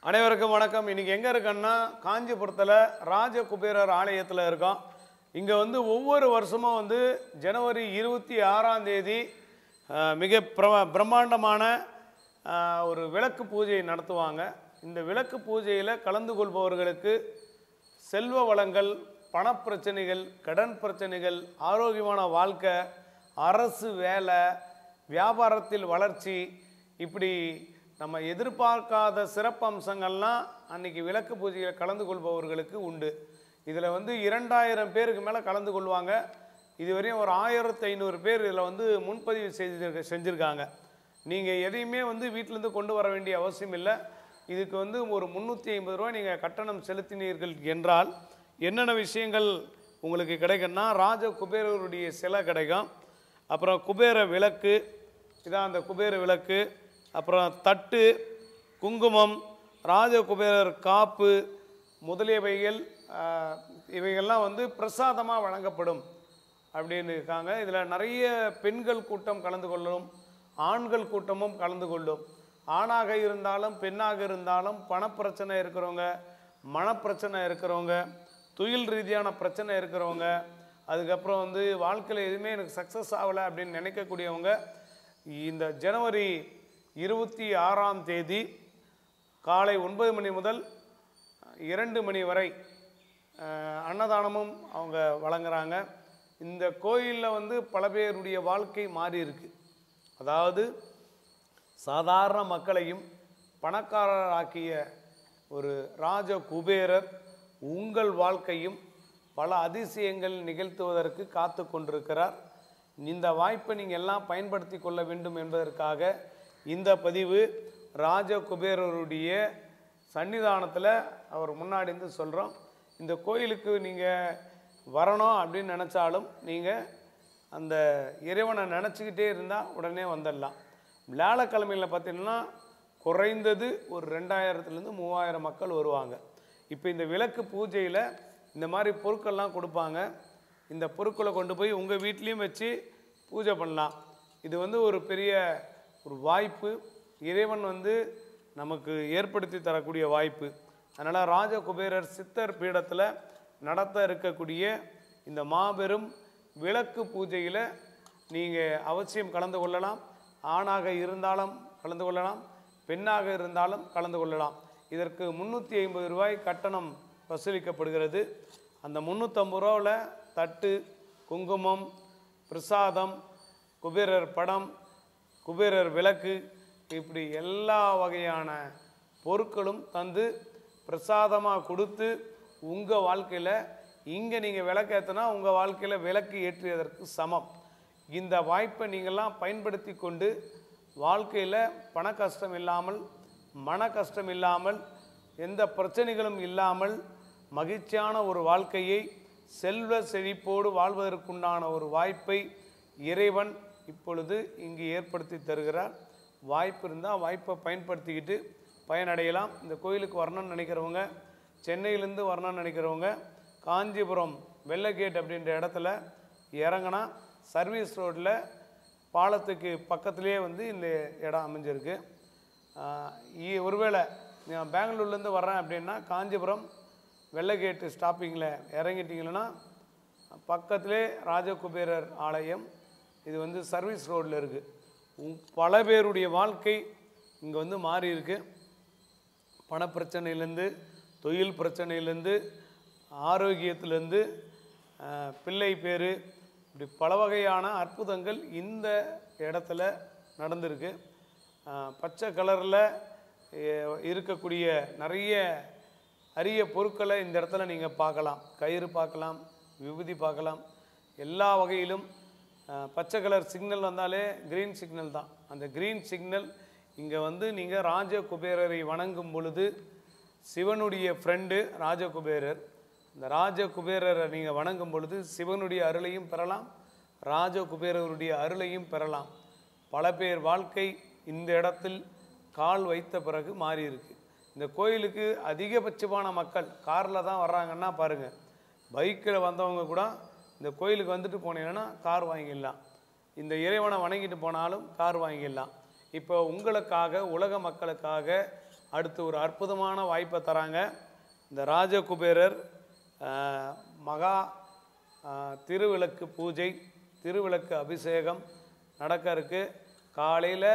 அனைவருக்கும் வணக்கம் இன்னைக்கு எங்கே இருக்கோன்னா காஞ்சிபுரத்தில் ராஜகுபேரர் ஆலயத்தில் இருக்கோம் இங்கே வந்து ஒவ்வொரு வருஷமும் வந்து ஜனவரி இருபத்தி ஆறாம் தேதி அஹ், மிக பிரம பிரம்மாண்டமான அஹ், ஒரு விளக்கு பூஜை நடத்துவாங்க இந்த விளக்கு பூஜையில் கலந்து கொள்பவர்களுக்கு செல்வ வளங்கள் பணப்பிரச்சனைகள் கடன் பிரச்சனைகள் ஆரோக்கியமான வாழ்க்கை அரசு வேலை வியாபாரத்தில் வளர்ச்சி இப்படி நம்ம எதிர்பார்க்காத சிறப்பம்சங்கள்லாம் அன்னைக்கு விளக்கு பூஜையில் கலந்து கொள்பவர்களுக்கு உண்டு இதில் வந்து இரண்டாயிரம் பேருக்கு மேலே கலந்து கொள்வாங்க இதுவரையும் ஒரு ஆயிரத்தி ஐநூறு பேர் இதில் வந்து முன்பதிவு செய்து செஞ்சுருக்காங்க நீங்கள் எதையுமே வந்து வீட்டிலேருந்து கொண்டு வர வேண்டிய அவசியம் இல்லை இதுக்கு வந்து ஒரு முந்நூற்றி ஐம்பது ரூபா நீங்கள் கட்டணம் செலுத்தினீர்கள் என்றால் என்னென்ன விஷயங்கள் உங்களுக்கு கிடைக்கும்னா ராஜ குபேரருடைய சிலை கிடைக்கும் அப்புறம் குபேர விளக்கு இதான் அந்த குபேர விளக்கு அப்புறம் தட்டு குங்குமம் ராஜ குபேரர் காப்பு முதலியவைகள் ஆஹ், இவைகள்லாம் வந்து பிரசாதமாக வழங்கப்படும் அப்படின்னு இருக்காங்க இதில் நிறைய பெண்கள் கூட்டம் கலந்து கொள்ளும் ஆண்கள் கூட்டமும் கலந்து கொள்ளும் ஆணாக இருந்தாலும் பெண்ணாக இருந்தாலும் பணப்பிரச்சனை இருக்கிறவங்க மனப்பிரச்சனை இருக்கிறவங்க தொழில் ரீதியான பிரச்சனை இருக்கிறவங்க அதுக்கப்புறம் வந்து வாழ்க்கையில் எதுவுமே எனக்கு சக்ஸஸ் ஆகலை அப்படின்னு நினைக்கக்கூடியவங்க இந்த ஜனவரி இருபத்தி ஆறாம் தேதி காலை ஒன்பது மணி முதல் இரண்டு மணி வரை அஹ், அன்னதானமும் அவங்க வழங்குறாங்க இந்த கோயிலில் வந்து பல பேருடைய வாழ்க்கை மாறி இருக்கு அதாவது சாதாரண மக்களையும் பணக்காரராக்கிய ஒரு ராஜ குபேரர் உங்கள் வாழ்க்கையும் பல அதிசயங்கள் நிகழ்த்துவதற்கு காத்து கொண்டிருக்கிறார் இந்த வாய்ப்பை நீங்கள் எல்லாம் பயன்படுத்தி கொள்ள வேண்டும் என்பதற்காக இந்த பதிவு ராஜ குபேரருடைய சன்னிதானத்தில் அவர் முன்னாடி இருந்து சொல்கிறோம் இந்த கோயிலுக்கு நீங்கள் வரணும் அப்படின்னு நினச்சாலும் நீங்கள் அந்த இறைவனை நினச்சிக்கிட்டே இருந்தால் உடனே வந்துடலாம் வியாழக்கிழமையில் பார்த்தீங்கன்னா குறைந்தது ஒரு ரெண்டாயிரத்துலேருந்து மூவாயிரம் மக்கள் வருவாங்க இப்போ இந்த விளக்கு பூஜையில் இந்த மாதிரி பொருட்கள்லாம் கொடுப்பாங்க இந்த பொருட்களை கொண்டு போய் உங்கள் வீட்லேயும் வச்சு பூஜை பண்ணலாம் இது வந்து ஒரு பெரிய ஒரு வாய்ப்பு இறைவன் வந்து நமக்கு ஏற்படுத்தி தரக்கூடிய வாய்ப்பு அதனால் ராஜகுபேரர் சித்தர் பீடத்தில் நடத்த இருக்கக்கூடிய இந்த மாபெரும் விளக்கு பூஜையில் நீங்கள் அவசியம் கலந்து கொள்ளலாம் ஆணாக இருந்தாலும் கலந்து கொள்ளலாம் பெண்ணாக இருந்தாலும் கலந்து கொள்ளலாம் இதற்கு முந்நூற்றி ஐம்பது ரூபாய் கட்டணம் வசூலிக்கப்படுகிறது அந்த முந்நூற்றம்பது ரூபாவில் தட்டு குங்குமம் பிரசாதம் குபேரர் படம் குபேரர் விளக்கு இப்படி எல்லா வகையான பொருட்களும் தந்து பிரசாதமாக கொடுத்து உங்கள் வாழ்க்கையில் இங்கே நீங்கள் விளக்கேற்றினா உங்கள் வாழ்க்கையில் விளக்கு ஏற்றியதற்கு சமம் இந்த வாய்ப்பை நீங்கள்லாம் பயன்படுத்தி கொண்டு வாழ்க்கையில் பண கஷ்டம் இல்லாமல் மன கஷ்டம் இல்லாமல் எந்த பிரச்சனைகளும் இல்லாமல் மகிழ்ச்சியான ஒரு வாழ்க்கையை செல்வ செழிப்போடு வாழ்வதற்குண்டான ஒரு வாய்ப்பை இறைவன் இப்பொழுது இங்கு ஏற்படுத்தி தருகிறார் வாய்ப்பு இருந்தால் வாய்ப்பை பயன்படுத்திக்கிட்டு பயனடையலாம் இந்த கோயிலுக்கு வரணும்னு நினைக்கிறவங்க சென்னையிலேருந்து வரணும்னு நினைக்கிறவங்க காஞ்சிபுரம் வெள்ளகேட் அப்படின்ற இடத்துல இறங்கினா சர்வீஸ் ரோட்டில் பாலத்துக்கு பக்கத்துலேயே வந்து இந்த இடம் அமைஞ்சிருக்கு ஆஹ் இ- ஒருவேளை நான் பெங்களூர்லேருந்து வர்றேன் அப்படின்னா காஞ்சிபுரம் வெள்ளகேட்டு ஸ்டாப்பிங்கில் இறங்கிட்டீங்கன்னா பக்கத்திலே ராஜகுபேரர் ஆலயம் இது வந்து சர்வீஸ் ரோட்டில் இருக்குது பல பேருடைய வாழ்க்கை இங்கே வந்து மாறி இருக்கு பணப்பிரச்சனையிலேருந்து தொழில் பிரச்சனையிலேருந்து ஆரோக்கியத்திலேருந்து ஆஹ், பிள்ளை பேர் இப்படி பல வகையான அற்புதங்கள் இந்த இடத்துல நடந்திருக்கு ஆஹ், பச்சை கலரில் இருக்கக்கூடிய நிறைய அரிய பொருட்களை இந்த இடத்துல நீங்கள் பார்க்கலாம் கயிறு பார்க்கலாம் விபூதி பார்க்கலாம் எல்லா வகையிலும் அஹ், பச்சை கலர் சிக்னல் வந்தாலே க்ரீன் சிக்னல் தான் அந்த க்ரீன் சிக்னல் இங்கே வந்து நீங்கள் ராஜகுபேரரை வணங்கும் பொழுது சிவனுடைய ஃப்ரெண்டு ராஜகுபேரர் இந்த ராஜகுபேரரை நீங்கள் வணங்கும் பொழுது சிவனுடைய அருளையும் பெறலாம் ராஜகுபேரருடைய அருளையும் பெறலாம் பல பேர் வாழ்க்கை இந்த இடத்தில் கால் வைத்த பிறகு மாறி இருக்கு இந்த கோயிலுக்கு அதிகபட்சமான மக்கள் காரில் தான் வர்றாங்கன்னா பாருங்கள் பைக்கில் வந்தவங்க கூட இந்த கோயிலுக்கு வந்துட்டு போனீங்கன்னா கார் வாங்கிடலாம் இந்த இறைவனை வணங்கிட்டு போனாலும் கார் வாங்கிடலாம் இப்போ உங்களுக்காக உலக மக்களுக்காக அடுத்து ஒரு அற்புதமான வாய்ப்பை தராங்க இந்த ராஜகுபேரர் ஆஹ், மகா ஆஹ், திருவிளக்கு பூஜை திருவிளக்கு அபிஷேகம் நடக்க இருக்கு காலையில்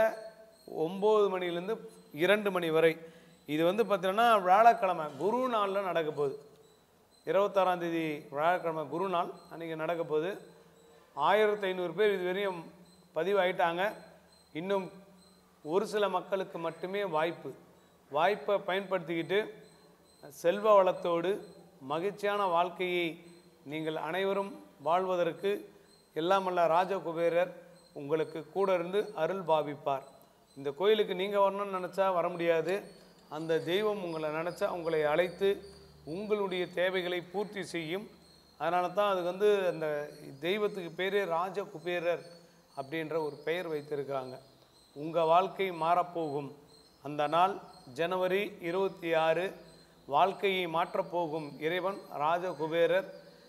ஒம்பது மணிலேருந்து இரண்டு மணி வரை இது வந்து பார்த்தீங்கன்னா வியாழக்கிழமை குரு நாளில் நடக்க போகுது இருபத்தாறாம் தேதி வியாழக்கிழமை குரு நாள் அன்றைக்கி நடக்க போகுது ஆயிரத்தி ஐநூறு பேர் இது வரையும் பதிவாயிட்டாங்க இன்னும் ஒரு சில மக்களுக்கு மட்டுமே வாய்ப்பு வாய்ப்பை பயன்படுத்திக்கிட்டு செல்வ வளத்தோடு மகிழ்ச்சியான வாழ்க்கையை நீங்கள் அனைவரும் வாழ்வதற்கு எல்லாமல்ல ராஜகுபேரர் உங்களுக்கு கூட இருந்து அருள் பாவிப்பார் இந்த கோயிலுக்கு நீங்கள் வரணும்னு நினச்சா வர முடியாது அந்த தெய்வம் உங்களை நினச்சா உங்களை அழைத்து உங்களுடைய தேவைகளை பூர்த்தி செய்யும் அதனால தான் அதுக்கு வந்து அந்த தெய்வத்துக்கு பேரே ராஜ குபேரர் அப்படின்ற ஒரு பெயர் வைத்திருக்கிறாங்க உங்கள் வாழ்க்கை மாறப்போகும் அந்த நாள் ஜனவரி இருபத்தி ஆறு வாழ்க்கையை மாற்றப்போகும் இறைவன் ராஜ குபேரர்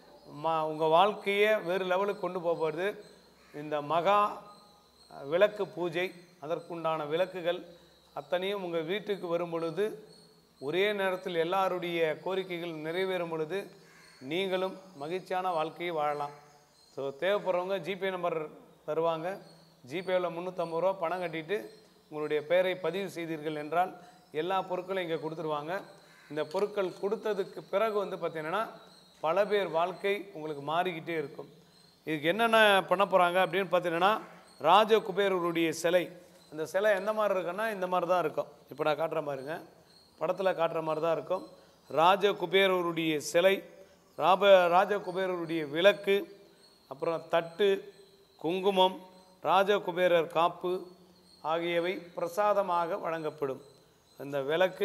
மா உங்கள் வாழ்க்கையை வேறு லெவலுக்கு கொண்டு போகிறது இந்த மகா அஹ், விளக்கு பூஜை அதற்குண்டான விளக்குகள் அத்தனையும் உங்கள் வீட்டுக்கு வரும் பொழுது ஒரே நேரத்தில் எல்லாருடைய கோரிக்கைகள் நிறைவேறும் பொழுது நீங்களும் மகிழ்ச்சியான வாழ்க்கையை வாழலாம் ஸோ தேவைப்படுறவங்க ஜிபே நம்பர் தருவாங்க ஜிபேவில் முந்நூற்றம்பது ரூபா பணம் கட்டிட்டு உங்களுடைய பெயரை பதிவு செய்தீர்கள் என்றால் எல்லா பொருட்களும் இங்கே கொடுத்துருவாங்க இந்த பொருட்கள் கொடுத்ததுக்கு பிறகு வந்து பார்த்தீங்கன்னா பல பேர் வாழ்க்கை உங்களுக்கு மாறிக்கிட்டே இருக்கும் இதுக்கு என்னென்ன பண்ண போகிறாங்க அப்படின்னு பார்த்தீங்கன்னா ராஜ குபேரருடைய சிலை அந்த சிலை எந்த மாதிரி இருக்குன்னா இந்த மாதிரி தான் இருக்கும் இப்போ நான் காட்டுற மாதிரிங்க படத்தில் காட்டுற மாதிரி தான் இருக்கும் ராஜ குபேரருடைய சிலை ராப ராஜ குபேரருடைய விளக்கு அப்புறம் தட்டு குங்குமம் ராஜ குபேரர் காப்பு ஆகியவை பிரசாதமாக வழங்கப்படும் இந்த விளக்கு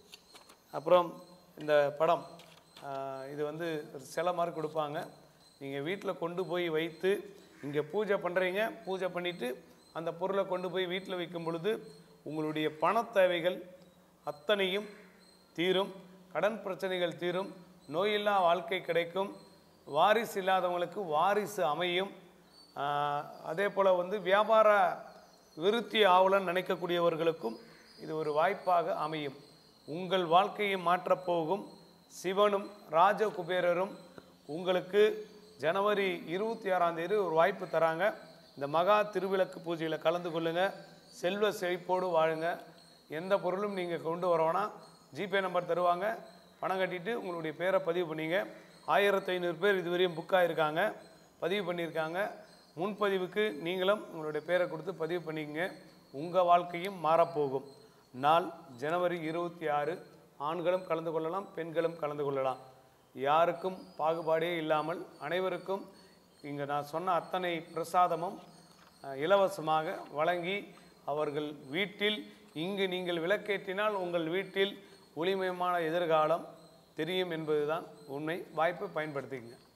அப்புறம் இந்த படம் ஆஹ், இது வந்து ஒரு சிலை மாதிரி கொடுப்பாங்க நீங்கள் வீட்டில் கொண்டு போய் வைத்து இங்கே பூஜை பண்ணுறீங்க பூஜை பண்ணிவிட்டு அந்த பொருளை கொண்டு போய் வீட்டில் வைக்கும் பொழுது உங்களுடைய பணத் தேவைகள் அத்தனையும் தீரும் கடன் பிரச்சனைகள் தீரும் நோயில்லா வாழ்க்கை கிடைக்கும் வாரிசு இல்லாதவங்களுக்கு வாரிசு அமையும் ஆஹ், அதே போல் வந்து வியாபார விருத்தி ஆவலன்னு நினைக்கக்கூடியவர்களுக்கும் இது ஒரு வாய்ப்பாக அமையும் உங்கள் வாழ்க்கையை மாற்றப்போகும் சிவனும் ராஜகுபேரரும் உங்களுக்கு ஜனவரி இருபத்தி ஆறாம் தேதி ஒரு வாய்ப்பு தராங்க இந்த மகா திருவிளக்கு பூஜையில் கலந்து கொள்ளுங்க செல்வ செழிப்போடு வாழுங்க எந்த பொருளும் நீங்கள் கொண்டு வரவோனா ஜிபே நம்பர் தருவாங்க பணம் கட்டிட்டு உங்களுடைய பேரை பதிவு பண்ணீங்க ஆயிரத்தி ஐநூறு பேர் இதுவரையும் புக் ஆகிருக்காங்க பதிவு பண்ணியிருக்காங்க முன்பதிவுக்கு நீங்களும் உங்களுடைய பேரை கொடுத்து பதிவு பண்ணிக்கங்க உங்கள் வாழ்க்கையும் மாறப்போகும் நாள் ஜனவரி இருபத்தி ஆறு ஆண்களும் கலந்து கொள்ளலாம் பெண்களும் கலந்து கொள்ளலாம் யாருக்கும் பாகுபாடே இல்லாமல் அனைவருக்கும் இங்கே நான் சொன்ன அத்தனை பிரசாதமும் அஹ், இலவசமாக வழங்கி அவர்கள் வீட்டில் இங்கு நீங்கள் விளக்கேற்றினால் உங்கள் வீட்டில் ஒளிமயமான எதிர்காலம் தெரியும் என்பதுதான் உண்மை வாய்ப்பை பயன்படுத்திக்கங்க